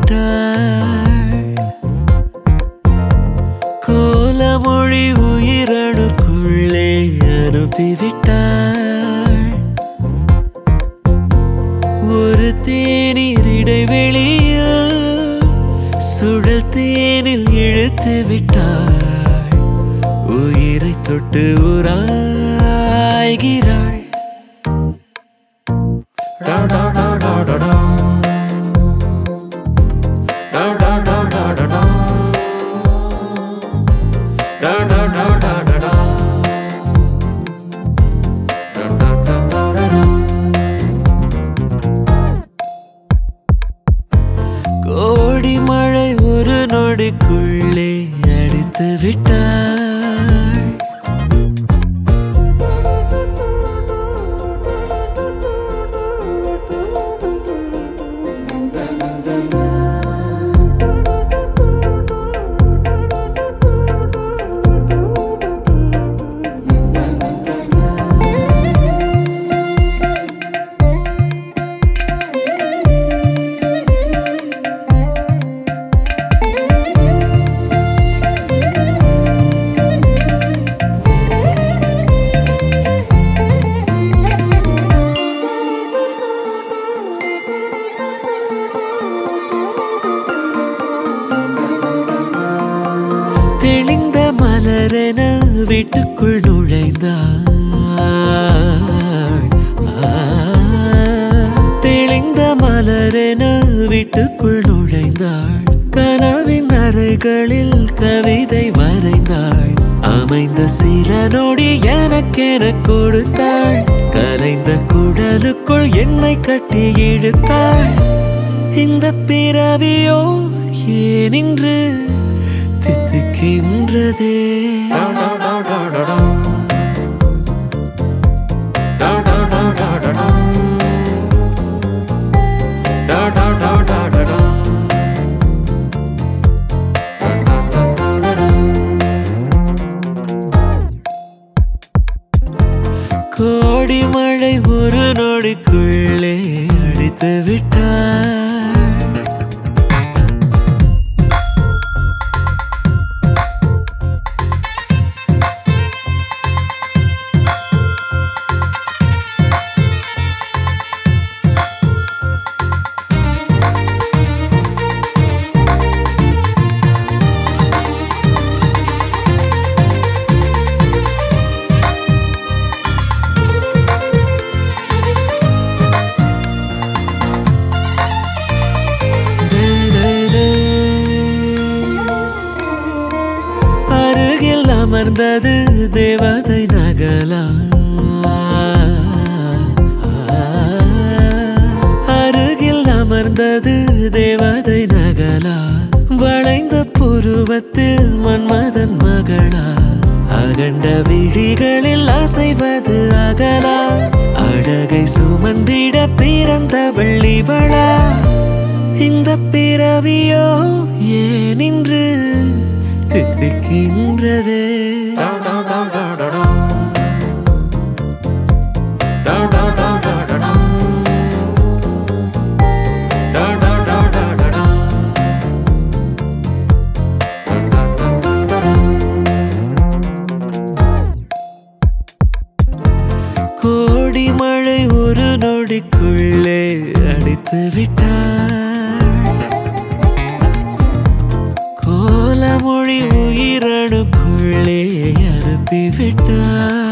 விட்டாள் கோலமொழி உயிரணுக்குள்ளே அனுப்பிவிட்டாள் ஒரு தேநீர் இடைவெளியில் சுழல் தேனில் இழுத்து விட்டாள் உயிரை தொட்டு உராய்கிறாள் டா டா டா டா டா டா. டா டா டா டா டா டா. டா டா டா டா டா டா. டா டா டா டா டா டா. கோடி மழை ஒரு நொடிக்குள்ளே அடித்து விட்டாள் தெளிந்த மலரென வீட்டுக்குள் நுழைந்தாள் ஆ, தெளிந்த மலரென வீட்டுக்குள் நுழைந்தாள் கனவின் அறைகளில் கவிதை வரைந்தாள் அமைந்த சில நொடி எனக்கென கொடுத்தாள் கலைந்த குடலுக்குள் என்னை கட்டி இழுத்தாள் இந்த பிறவியோ ஏனின்று தித்திக்கின்றதே கோடி மழை ஒரு நொடிக்குள்ளே அடித்து விட்டார் அருகில் அமர்ந்தது தேவதை நகலா அருகில் அமர்ந்தது தேவதை நகலா வளைந்த புருவத்தில் மன்மதன் மகளா அகண்ட விழிகளில் அசைவது அகலா அழகை சுமந்திட பிறந்த வெள்ளிவளா இந்த பிறவியோ ஏனின்று தித்திக்கின்றதே கோடி மழை ஒரு நொடிக்குள்ளே அடித்து விட்டாள் கோலமொழி உயிரணுக்குள்ளே அனுப்பிவிட்டாள்